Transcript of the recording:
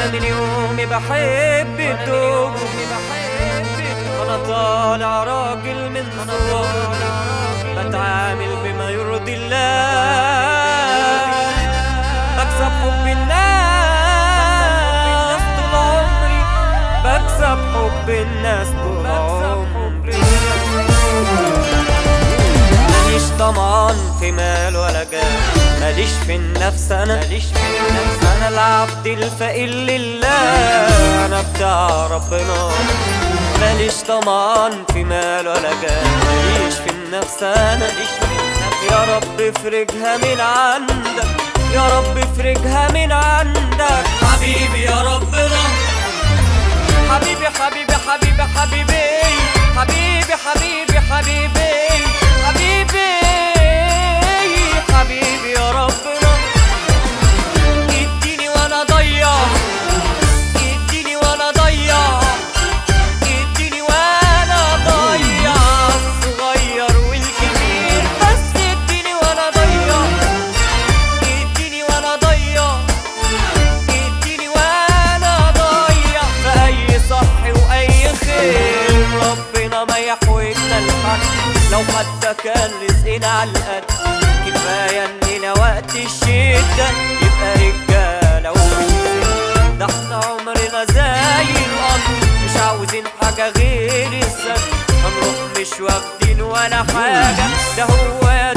وانا من يومي بحب الدوب انا طالع راجل من صغري بتعامل بما يرضي الله بكسب حب الناس طول عمري بكسب حب الناس طول عمري ماليش طمعان في مال ولا جاه ماليش في النفس انا ماليش في النفس انا العبد الفقير لله انا بتاع ربنا ماليش طمعان في مال ولا جاه ماليش في النفس انا ماليش في النفس يا رب افرجها من عندك يا رب افرجها من عندك حبيبي يا ربنا حبيبي حبيبي حبيبي حبيبي حبيبي حبيبي حبيبي حبيبي حبيبي يا ربنا اديني وانا ضيع اديني وانا ضيع اديني وانا ضيع الصغير والكبير بس اديني وانا ضيع اديني وانا ضيع اديني وانا ضيع في اي صح واي خير ربنا ما يحوجنا لحد لو حتى كان رزقنا على القد كفايه اننا وقت الشده يبقى رجاله ومش ست. ده احنا عمرنا زي الارض مش عاوزين حاجه غير السد هنروح مش واخدين ولا حاجه ده هو يا